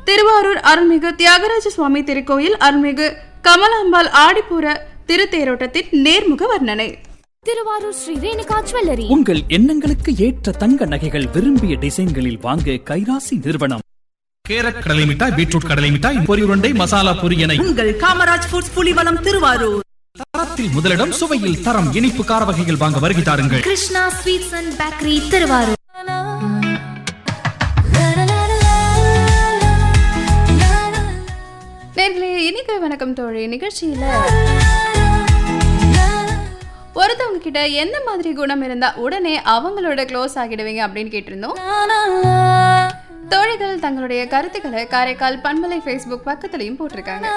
திருவாரூர் அருள்மிகு தியாகராஜ சுவாமி திருக்கோயில் அருள்மிகு கமலாம்பாள் ஆடிப்புற திருத்தேரோட்டத்தின் நேர்முக வர்ணனை திருவாரூர் ஸ்ரீ ரேணுகா ஜுவல்லரி உங்கள் எண்ணங்களுக்கு ஏற்ற தங்க நகைகள் விரும்பிய டிசைன்களில் வாங்க கைராசி நிறுவனம் கேரட் கடலை மிட்டாய் பீட்ரூட் கடலை மிட்டாய் பொரி உருண்டை மசாலா பொரி என உங்கள் காமராஜ் ஃபுட்ஸ் புலிவலம் திருவாரூர் தரத்தில் முதலிடம் சுவையில் தரம் இனிப்பு கார வகைகள் வாங்க வருகை தாருங்கள் Krishna sweets and bakery Thiruvarur நேர்களே இன்னைக்கு வணக்கம் தோழி நிகழ்ச்சியில ஒருத்தவங்க கிட்ட எந்த மாதிரி குணம் இருந்தா உடனே அவங்களோட க்ளோஸ் ஆகிடுவீங்க அப்படின்னு கேட்டிருந்தோம் தோழிகள் தங்களுடைய கருத்துக்களை காரைக்கால் பண்பலை ஃபேஸ்புக் பக்கத்துலயும் போட்டிருக்காங்க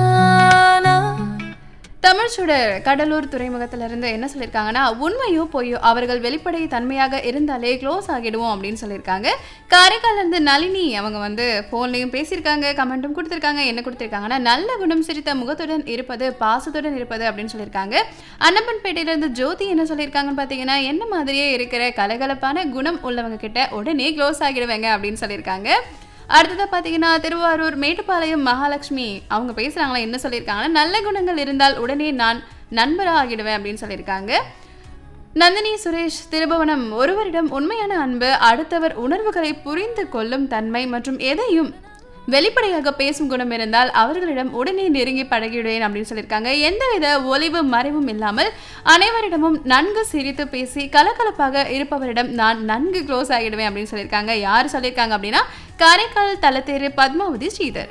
தமிழ் சுடர் கடலூர் துறைமுகத்துல இருந்து என்ன சொல்லியிருக்காங்கன்னா உண்மையோ பொய்யோ அவர்கள் வெளிப்படை தன்மையாக இருந்தாலே க்ளோஸ் ஆகிடுவோம் அப்படின்னு சொல்லியிருக்காங்க காரைக்கால்ல இருந்து நளினி அவங்க வந்து ஃபோன்லையும் பேசியிருக்காங்க கமெண்ட்டும் கொடுத்துருக்காங்க என்ன கொடுத்துருக்காங்கன்னா நல்ல குணம் சிரித்த முகத்துடன் இருப்பது பாசத்துடன் இருப்பது அப்படின்னு சொல்லியிருக்காங்க அன்னப்பன்பேட்டையில இருந்து ஜோதி என்ன சொல்லியிருக்காங்கன்னு பார்த்தீங்கன்னா என்ன மாதிரியே இருக்கிற கலகலப்பான குணம் உள்ளவங்க கிட்ட உடனே க்ளோஸ் ஆகிடுவேங்க அப்படின்னு சொல்லியிருக்காங்க அடுத்ததாக பார்த்தீங்கன்னா திருவாரூர் மேட்டுப்பாளையம் மகாலட்சுமி அவங்க பேசுகிறாங்களா என்ன சொல்லியிருக்காங்கன்னா நல்ல குணங்கள் இருந்தால் உடனே நான் நண்பராக ஆகிடுவேன் அப்படின்னு சொல்லியிருக்காங்க நந்தினி சுரேஷ் திருபுவனம் ஒருவரிடம் உண்மையான அன்பு அடுத்தவர் உணர்வுகளை புரிந்து கொள்ளும் தன்மை மற்றும் எதையும் வெளிப்படையாக பேசும் குணம் இருந்தால் அவர்களிடம் உடனே நெருங்கி பழகிடுவேன் அப்படின்னு சொல்லியிருக்காங்க எந்தவித ஒளிவு மறைவும் இல்லாமல் அனைவரிடமும் நன்கு சிரித்து பேசி கலகலப்பாக இருப்பவரிடம் நான் நன்கு க்ளோஸ் ஆகிடுவேன் அப்படின்னு சொல்லியிருக்காங்க யார் சொல்லியிருக்காங்க அப்படின்னா காரைக்கால் தலத்தேரு பத்மாவதி ஸ்ரீதர்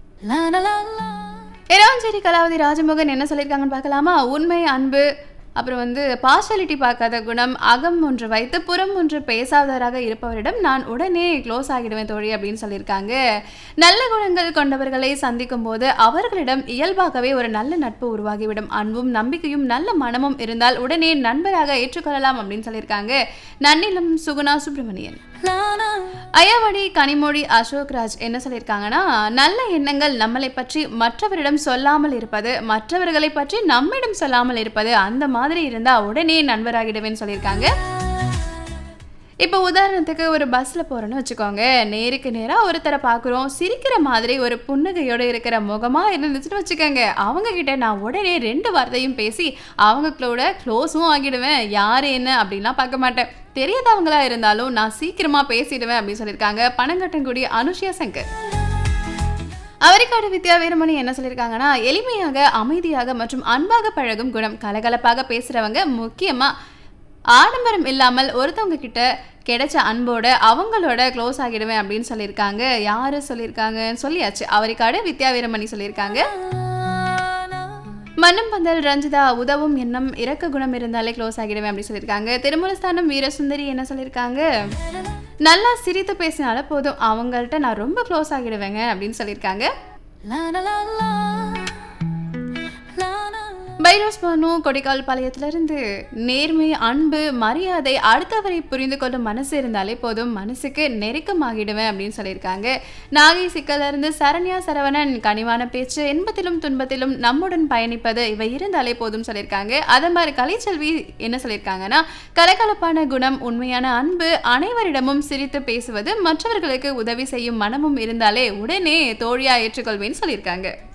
இராஞ்சேரி கலாவதி ராஜமோகன் என்ன சொல்லியிருக்காங்கன்னு பார்க்கலாமா உண்மை அன்பு அப்புறம் வந்து பார்ஷாலிட்டி பார்க்காத குணம் அகம் ஒன்று வைத்து புறம் ஒன்று பேசாதவராக இருப்பவரிடம் நான் உடனே க்ளோஸ் ஆகிடுவேன் தோழி அப்படின்னு சொல்லியிருக்காங்க நல்ல குணங்கள் கொண்டவர்களை சந்திக்கும் போது அவர்களிடம் இயல்பாகவே ஒரு நல்ல நட்பு உருவாகிவிடும் அன்பும் நம்பிக்கையும் நல்ல மனமும் இருந்தால் உடனே நண்பராக ஏற்றுக்கொள்ளலாம் அப்படின்னு சொல்லியிருக்காங்க நன்னிலம் சுகுணா சுப்பிரமணியன் ஐயாவடி கனிமொழி அசோக் ராஜ் என்ன சொல்லியிருக்காங்கன்னா நல்ல எண்ணங்கள் நம்மளை பற்றி மற்றவரிடம் சொல்லாமல் இருப்பது மற்றவர்களை பற்றி நம்மிடம் சொல்லாமல் இருப்பது அந்த மாதிரி இருந்தா உடனே நண்பராகிடுவேன்னு சொல்லியிருக்காங்க இப்போ உதாரணத்துக்கு ஒரு பஸ்ஸில் போகிறோன்னு வச்சுக்கோங்க நேருக்கு நேராக ஒருத்தரை பார்க்குறோம் சிரிக்கிற மாதிரி ஒரு புன்னகையோடு இருக்கிற முகமாக இருந்துச்சுன்னு வச்சுக்கோங்க அவங்க கிட்ட நான் உடனே ரெண்டு வார்த்தையும் பேசி அவங்களோட க்ளோஸும் ஆகிடுவேன் யார் என்ன அப்படின்லாம் பார்க்க மாட்டேன் தெரியாதவங்களா இருந்தாலும் நான் சீக்கிரமாக பேசிடுவேன் அப்படின்னு சொல்லியிருக்காங்க பணங்கட்டங்குடி அனுஷியா சங்கர் அவரிக்காடு வித்யா வீரமணி என்ன சொல்லியிருக்காங்கன்னா எளிமையாக அமைதியாக மற்றும் அன்பாக பழகும் குணம் கலகலப்பாக பேசுகிறவங்க முக்கியமாக ஆடம்பரம் இல்லாமல் ஒருத்தவங்க கிட்ட கிடைச்ச அன்போட அவங்களோட க்ளோஸ் ஆகிடுவேன் அப்படின்னு சொல்லியிருக்காங்க யாரு சொல்லியிருக்காங்கன்னு சொல்லியாச்சு அவரிக்காடு வித்யா வீரமணி சொல்லியிருக்காங்க மன்னம் பந்தல் ரஞ்சிதா உதவும் எண்ணம் இறக்க குணம் இருந்தாலே க்ளோஸ் ஆகிடுவேன் அப்படின்னு சொல்லியிருக்காங்க திருமலஸ்தானம் வீரசுந்தரி என்ன சொல்லியிருக்காங்க நல்லா சிரித்து பேசினாலே போதும் அவங்கள்ட்ட நான் ரொம்ப க்ளோஸ் ஆகிடுவேங்க அப்படின்னு சொல்லியிருக்காங்க பைரோஸ் பானு கொடிக்கால் பாளையத்திலிருந்து நேர்மை அன்பு மரியாதை அடுத்தவரை புரிந்து கொள்ளும் மனசு இருந்தாலே போதும் மனசுக்கு நெருக்கமாகிடுவேன் அப்படின்னு சொல்லியிருக்காங்க நாகை சிக்கல்ல இருந்து சரண்யா சரவணன் கனிவான பேச்சு இன்பத்திலும் துன்பத்திலும் நம்முடன் பயணிப்பது இவை இருந்தாலே போதும் சொல்லியிருக்காங்க அதே மாதிரி கலைச்செல்வி என்ன சொல்லியிருக்காங்கன்னா கலகலப்பான குணம் உண்மையான அன்பு அனைவரிடமும் சிரித்து பேசுவது மற்றவர்களுக்கு உதவி செய்யும் மனமும் இருந்தாலே உடனே தோழியா ஏற்றுக்கொள்வேன்னு சொல்லியிருக்காங்க